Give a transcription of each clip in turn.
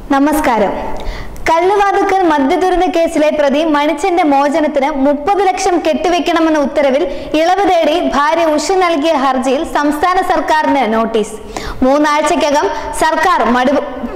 നമസ്കാരം കല്ലുവാതുക്കൽ മദ്യദുരന്ത കേസിലെ പ്രതി മണിച്ചന്റെ മോചനത്തിന് മുപ്പത് ലക്ഷം കെട്ടിവെക്കണമെന്ന ഉത്തരവിൽ ഇളവ് തേടി ഭാര്യ ഉഷ നൽകിയ ഹർജിയിൽ സംസ്ഥാന സർക്കാരിന് നോട്ടീസ് മൂന്നാഴ്ചക്കകം സർക്കാർ മടു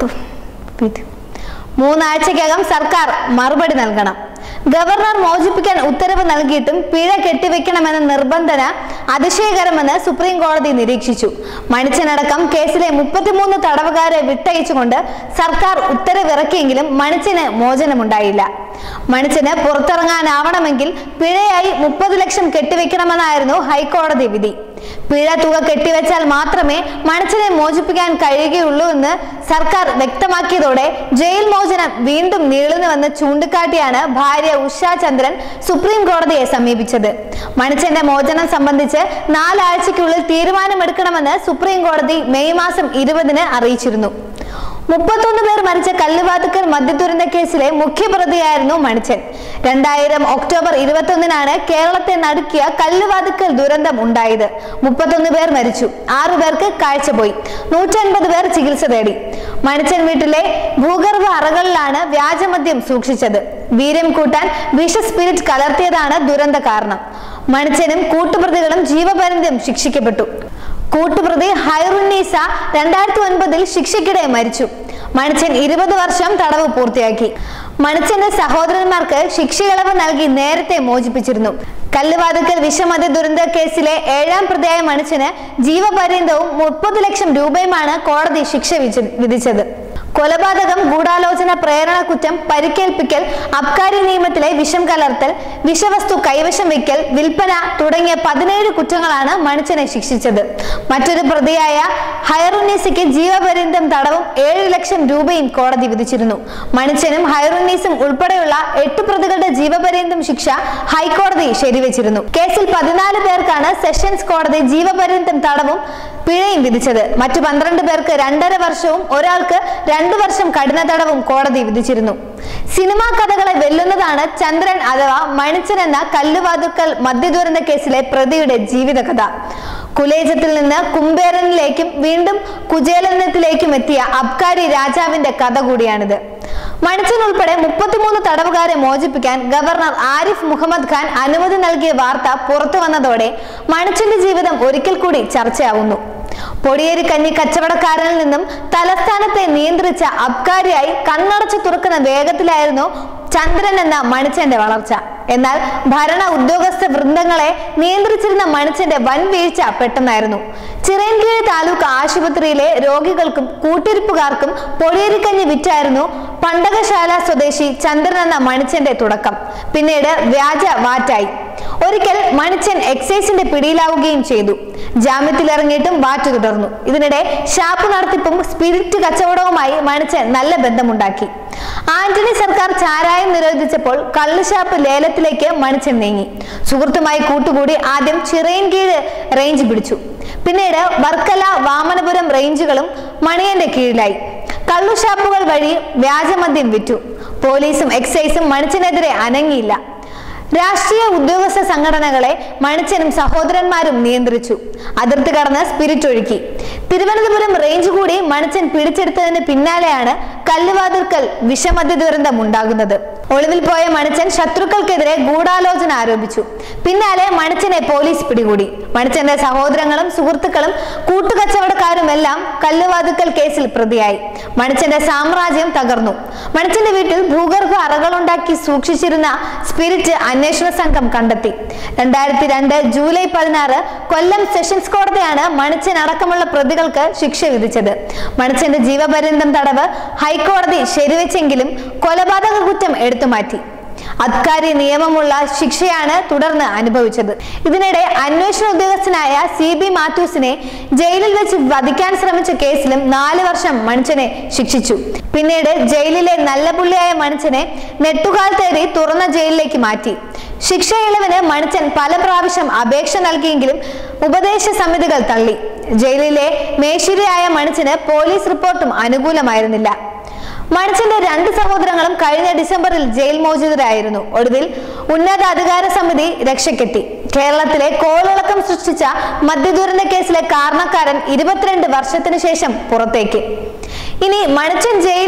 മൂന്നാഴ്ചക്കകം സർക്കാർ മറുപടി നൽകണം ഗവർണർ മോചിപ്പിക്കാൻ ഉത്തരവ് നൽകിയിട്ടും പിഴ കെട്ടിവെക്കണമെന്ന നിബന്ധന അതിശയകരമെന്ന് സുപ്രീം കോടതി നിരീക്ഷിച്ചു മണിച്ചനടക്കം കേസിലെ മുപ്പത്തിമൂന്ന് തടവുകാരെ വിട്ടയച്ചുകൊണ്ട് സർക്കാർ ഉത്തരവിറക്കിയെങ്കിലും മണിച്ചന് മോചനമുണ്ടായില്ല മണിച്ചന് പുറത്തിറങ്ങാനാവണമെങ്കിൽ പിഴയായി മുപ്പത് ലക്ഷം കെട്ടിവെക്കണമെന്നായിരുന്നു ഹൈക്കോടതി വിധി പിഴ തുക കെട്ടിവെച്ചാൽ മാത്രമേ മണിച്ചനെ മോചിപ്പിക്കാൻ കഴിയുകയുള്ളൂ എന്ന് സർക്കാർ വ്യക്തമാക്കിയതോടെ ജയിൽ മോചനം വീണ്ടും നീളുന്നുവെന്ന് ചൂണ്ടിക്കാട്ടിയാണ് ഭാര്യ ഉഷ ചന്ദ്രൻ സുപ്രീം കോടതിയെ സമീപിച്ചത് മണിച്ചന്റെ മോചനം സംബന്ധിച്ച് നാലാഴ്ചയ്ക്കുള്ളിൽ തീരുമാനമെടുക്കണമെന്ന് സുപ്രീം കോടതി മെയ് മാസം ഇരുപതിന് അറിയിച്ചിരുന്നു മുപ്പത്തൊന്ന് പേർ മരിച്ച കല്ലുവാതുക്കൽ മദ്യദുരന്ത കേസിലെ മുഖ്യപ്രതിയായിരുന്നു മണിച്ചൻ രണ്ടായിരം ഒക്ടോബർ ഇരുപത്തൊന്നിനാണ് കേരളത്തെ നടുക്കിയ കല്ലുവാതുക്കൽ ദുരന്തം ഉണ്ടായത് മുപ്പത്തൊന്ന് പേർ മരിച്ചു ആറു പേർക്ക് കാഴ്ച പോയി നൂറ്റൻപത് പേർ ചികിത്സ തേടി മണിച്ചൻ വീട്ടിലെ ഭൂഗർഭ അറകളിലാണ് വ്യാജമദ്യം സൂക്ഷിച്ചത് വീര്യം കൂട്ടാൻ വിഷ സ്പിരിറ്റ് കലർത്തിയതാണ് ദുരന്ത കാരണം മണിച്ചനും കൂട്ടുപ്രതികളും ജീവപര്യന്തം ശിക്ഷിക്കപ്പെട്ടു കൂട്ടുപ്രതി ഹൈറുന്നീസ രണ്ടായിരത്തി ഒൻപതിൽ ശിക്ഷയ്ക്കിടെ മരിച്ചു മണിച്ചൻ ഇരുപത് വർഷം തടവ് പൂർത്തിയാക്കി മണിച്ചന്റെ സഹോദരന്മാർക്ക് ശിക്ഷയിളവ് നൽകി നേരത്തെ മോചിപ്പിച്ചിരുന്നു കല്ലുവാതുക്കൽ വിഷമദ്യ ദുരന്ത കേസിലെ ഏഴാം പ്രതിയായ മണിച്ചന് ജീവപര്യന്തവും മുപ്പത് ലക്ഷം രൂപയുമാണ് കോടതി ശിക്ഷ വിധി- വിധിച്ചത് കൊലപാതകം ഗൂഢാലോചന പ്രേരണ കുറ്റം പരിക്കേൽപ്പിക്കൽ അബ്കാരി നിയമത്തിലെ വിഷം കലർത്തൽ വിഷവസ്തു കൈവശം വയ്ക്കൽ വിൽപ്പന തുടങ്ങിയ പതിനേഴ് കുറ്റങ്ങളാണ് മണിച്ചനെ ശിക്ഷിച്ചത് മറ്റൊരു പ്രതിയായ ഹയറുന്നീസയ്ക്ക് ജീവപര്യന്തം തടവും ഏഴ് ലക്ഷം രൂപയും കോടതി വിധിച്ചിരുന്നു മണിച്ചനും ഹയറുന്നീസും ഉൾപ്പെടെയുള്ള എട്ട് പ്രതികളുടെ ജീവപര്യന്തം ശിക്ഷ ഹൈക്കോടതി ശരിവെച്ചിരുന്നു കേസിൽ പതിനാല് പേർക്കാണ് സെഷൻസ് കോടതി ജീവപര്യന്തം തടവും പിഴയും വിധിച്ചത് മറ്റു പന്ത്രണ്ട് പേർക്ക് രണ്ടര വർഷവും ഒരാൾക്ക് രണ്ടു വർഷം കഠിന തടവും കോടതി വിധിച്ചിരുന്നു സിനിമാ കഥകളെ വെല്ലുന്നതാണ് ചന്ദ്രൻ അഥവാ മണിച്ചൻ എന്ന കല്ലുവാതുക്കൽ മദ്യദുരന്ത കേസിലെ പ്രതിയുടെ ജീവിതകഥ കുലേജത്തിൽ നിന്ന് കുംഭേരനിലേക്കും വീണ്ടും കുചേലനത്തിലേക്കും എത്തിയ അബ്കാരി രാജാവിന്റെ കഥ കൂടിയാണിത് മണിച്ചൻ ഉൾപ്പെടെ മുപ്പത്തിമൂന്ന് തടവുകാരെ മോചിപ്പിക്കാൻ ഗവർണർ ആരിഫ് മുഹമ്മദ് ഖാൻ അനുമതി നൽകിയ വാർത്ത പുറത്തു വന്നതോടെ മണിച്ചന്റെ ജീവിതം ഒരിക്കൽ കൂടി ചർച്ചയാവുന്നു പൊടിയേരി കഞ്ഞി കച്ചവടക്കാരനിൽ നിന്നും തലസ്ഥാനത്തെ നിയന്ത്രിച്ച അബ്കാരിയായി കണ്ണടച്ചു തുറക്കുന്ന വേഗത്തിലായിരുന്നു ചന്ദ്രൻ എന്ന മണിച്ചന്റെ വളർച്ച എന്നാൽ ഭരണ ഉദ്യോഗസ്ഥ വൃന്ദങ്ങളെ നിയന്ത്രിച്ചിരുന്ന മണിച്ചന്റെ വൻ വീഴ്ച പെട്ടെന്നായിരുന്നു ചിറയൻകീഴ് താലൂക്ക് ആശുപത്രിയിലെ രോഗികൾക്കും കൂട്ടിരിപ്പുകാർക്കും പൊടിയേരിക്കഞ്ഞി വിറ്റായിരുന്നു പണ്ടകശാല സ്വദേശി ചന്ദ്രൻ എന്ന മണിച്ചന്റെ തുടക്കം പിന്നീട് വ്യാജ വാറ്റായി ഒരിക്കൽ മണിച്ചൻ എക്സൈസിന്റെ പിടിയിലാവുകയും ചെയ്തു ജാമ്യത്തിലിറങ്ങിയിട്ടും വാറ്റ് തുടർന്നു ഇതിനിടെ ഷാപ്പ് നടത്തിപ്പും സ്പിരിറ്റ് കച്ചവടവുമായി മണിച്ചൻ നല്ല ബന്ധമുണ്ടാക്കി ആന്റണി സർക്കാർ ചാരായം നിരോധിച്ചപ്പോൾ കള്ളുഷാപ്പ് ലേലത്തിലേക്ക് മണിച്ചൻ നീങ്ങി സുഹൃത്തുമായി കൂട്ടുകൂടി ആദ്യം ചിറയൻകീഴ് റേഞ്ച് പിടിച്ചു പിന്നീട് വർക്കല വാമനപുരം റേഞ്ചുകളും മണിയന്റെ കീഴിലായി കള്ളുഷാപ്പുകൾ വഴി വ്യാജമദ്യം വിറ്റു പോലീസും എക്സൈസും മണിച്ചനെതിരെ അനങ്ങിയില്ല രാഷ്ട്രീയ ഉദ്യോഗസ്ഥ സംഘടനകളെ മണിച്ചനും സഹോദരന്മാരും നിയന്ത്രിച്ചു അതിർത്തി കടന്ന് സ്പിരിറ്റ് ഒഴുക്കി തിരുവനന്തപുരം റേഞ്ച് കൂടി മണിച്ചൻ പിടിച്ചെടുത്തതിന് പിന്നാലെയാണ് കല്ലുവാതിർക്കൽ വിഷമദ്യ ദുരന്തം ഉണ്ടാകുന്നത് ഒളിവിൽ പോയ മണിച്ചൻ ശത്രുക്കൾക്കെതിരെ ഗൂഢാലോചന ആരോപിച്ചു പിന്നാലെ മണിച്ചനെ പോലീസ് പിടികൂടി മണിച്ചന്റെ സഹോദരങ്ങളും സുഹൃത്തുക്കളും കൂട്ടുകച്ചവടക്കാരുമെല്ലാം കല്ലുവാതുക്കൽ കേസിൽ പ്രതിയായി മണിച്ചന്റെ സാമ്രാജ്യം തകർന്നു മണിച്ചന്റെ വീട്ടിൽ ഭൂഗർഭ അറകളുണ്ടാക്കി സൂക്ഷിച്ചിരുന്ന സ്പിരിറ്റ് അന്വേഷണ സംഘം കണ്ടെത്തി രണ്ടായിരത്തി രണ്ട് ജൂലൈ പതിനാറ് കൊല്ലം സെഷൻസ് കോടതിയാണ് മണിച്ചൻ അടക്കമുള്ള പ്രതികൾക്ക് ശിക്ഷ വിധിച്ചത് മണിച്ചന്റെ ജീവപര്യന്തം തടവ് ഹൈക്കോടതി ശരിവെച്ചെങ്കിലും കൊലപാതക കുറ്റം എടുത്തുമാറ്റി അബ്കാരി നിയമമുള്ള ശിക്ഷയാണ് തുടർന്ന് അനുഭവിച്ചത് ഇതിനിടെ അന്വേഷണ ഉദ്യോഗസ്ഥനായ സി ബി മാത്യൂസിനെ ജയിലിൽ വെച്ച് വധിക്കാൻ ശ്രമിച്ച കേസിലും നാല് വർഷം മണിച്ചനെ ശിക്ഷിച്ചു പിന്നീട് ജയിലിലെ നല്ല പുള്ളിയായ മണിച്ചനെ നെട്ടുകാൽ തേടി തുറന്ന ജയിലിലേക്ക് മാറ്റി ശിക്ഷ ഇളവിന് മണിച്ചൻ പല പ്രാവശ്യം അപേക്ഷ നൽകിയെങ്കിലും ഉപദേശ സമിതികൾ തള്ളി ജയിലിലെ മേശിരിയായ മണിച്ചന് പോലീസ് റിപ്പോർട്ടും അനുകൂലമായിരുന്നില്ല മണിച്ചന്റെ രണ്ട് സഹോദരങ്ങളും കഴിഞ്ഞ ഡിസംബറിൽ ജയിൽ മോചിതരായിരുന്നു ഒടുവിൽ ഉന്നത അധികാര സമിതി രക്ഷക്കെത്തി കേരളത്തിലെ കോളിളക്കം സൃഷ്ടിച്ച മദ്യദുരന്ത കേസിലെ കാരണക്കാരൻ ഇരുപത്തിരണ്ട് വർഷത്തിനു ശേഷം പുറത്തേക്ക് ഇനി മണിച്ചൻ ജയിലിൽ നിന്ന്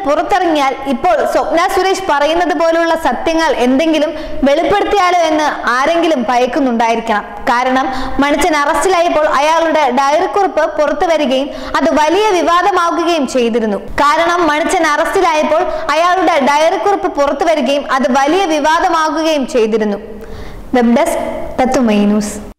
പുറത്തിറങ്ങിയാൽ ഇപ്പോൾ സ്വപ്ന സുരേഷ് പറയുന്നത് പോലുള്ള സത്യങ്ങൾ എന്തെങ്കിലും വെളിപ്പെടുത്തിയാലോ എന്ന് ആരെങ്കിലും ഭയക്കുന്നുണ്ടായിരിക്കണം കാരണം മണിച്ചൻ അറസ്റ്റിലായപ്പോൾ അയാളുടെ ഡയറിക്കുറിപ്പ് പുറത്തു വരികയും അത് വലിയ വിവാദമാവുകയും ചെയ്തിരുന്നു കാരണം മണിച്ചൻ അറസ്റ്റിലായപ്പോൾ അയാളുടെ ഡയറിക്കുറിപ്പ് പുറത്തു വരികയും അത് വലിയ വിവാദമാകുകയും ചെയ്തിരുന്നു വെബ് ഡെസ്ക് തത്തുമൈ ന്യൂസ്